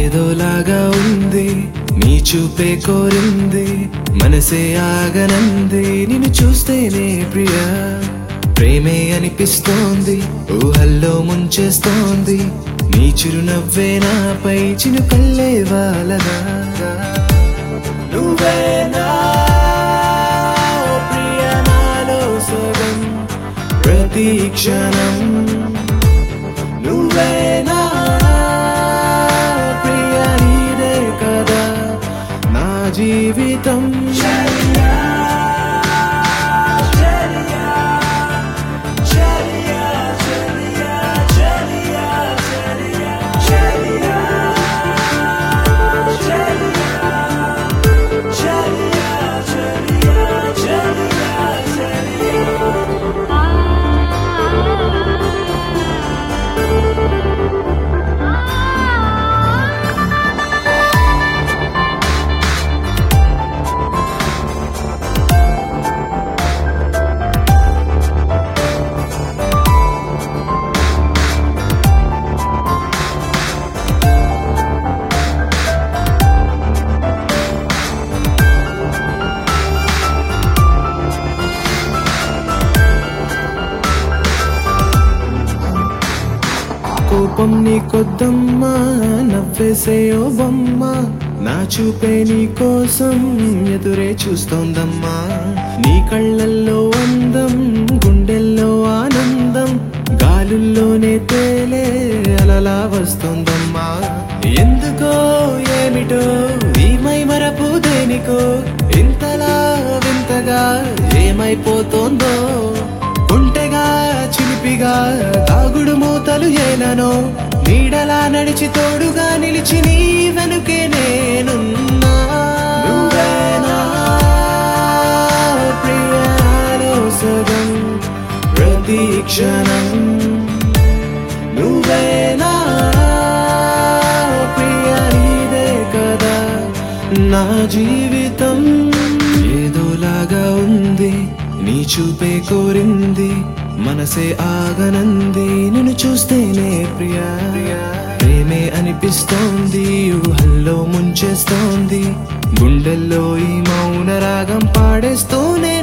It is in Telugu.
ఏదోలాగా ఉంది నీ చూపే కోరింది మనసే ఆగనంది నిన్ను చూస్తేనే ప్రియా ప్రేమే అనిపిస్తోంది ఊహల్లో ముంచేస్తోంది నీ చిరునవ్వే నాపై చినుకల్లే వాలగా నువ్వేనా ఓ ప్రియ నాలో సగం ప్రతి క్షణం నువ్వేనా ప్రియ నీదే కదా నా జీవితం కోపం నీ కొద్దమ్మా నవ్వేసే ఓ బొమ్మ నా చూపే నీ కోసం ఎదురే చూస్తోందమ్మా నీ కళ్ళల్లో అందం గుండెల్లో ఆనందం గాలుల్లోనే తేలే అలలా వస్తోందమ్మా ఎందుకో ఏమిటో ఈ మై మరపు దేనికో ఇంతలా వింతగా ఏమైపోతోందో కుంటెగా చిలిపిగా తాగుడు మూతలు ఏలనో నీడలా నడిచి తోడుగా నిలిచి నీ వెనుకే నేనున్నా నువ్వేనా ప్రియాలో సగం ప్రతి క్షణం నువ్వేనా ప్రియ నీదే కదా నా జీవితం ఏదోలాగా ఉంది నీ చూపే కోరింది మనసే ఆగనంది నిన్ను చూస్తేనే ప్రియా ప్రేమే అనిపిస్తోంది ఊహల్లో ముంచేస్తోంది గుండెల్లో ఈ మౌన రాగం పాడేస్తూనే